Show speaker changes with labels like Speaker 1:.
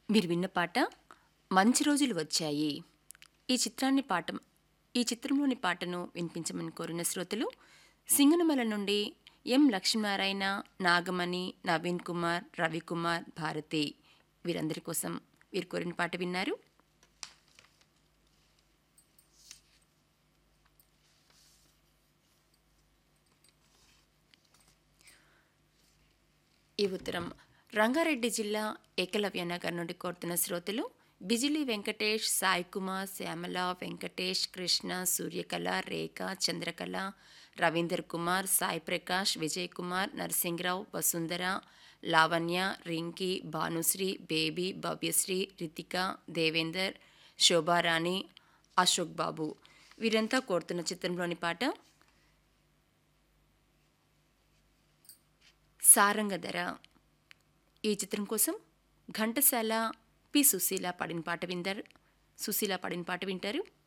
Speaker 1: మీరు విన్న పాట మంచి రోజులు వచ్చాయి ఈ చిత్రాన్ని పాట ఈ చిత్రంలోని పాటను వినిపించమని కోరిన శ్రోతలు సింగనమల నుండి ఎం లక్ష్మీనారాయణ నాగమణి నవీన్ కుమార్ రవికుమార్ భారతి వీరందరి కోసం వీరు కోరిన పాట విన్నారు ఈ ఉత్తరం రంగారెడ్డి జిల్లా ఏకలవ్య నగర్ నుండి కోరుతున్న శ్రోతలు బిజిలి వెంకటేష్ సాయి కుమార్ శ్యామల వెంకటేష్ కృష్ణ సూర్యకళ రేఖ చంద్రకళ రవీందర్ కుమార్ సాయి ప్రకాష్ విజయ్ కుమార్ నరసింహరావు వసుంధర లావణ్య రింకీ భానుశ్రీ బేబీ భవ్యశ్రీ రితిక దేవేందర్ శోభారాణి అశోక్ బాబు వీరంతా కోరుతున్న చిత్రంలోని పాట సారంగధర ఈ చిత్రం కోసం ఘంటసాల పి సుశీల పాడిన పాట విందర్ సుశీల పాడిన పాట వింటారు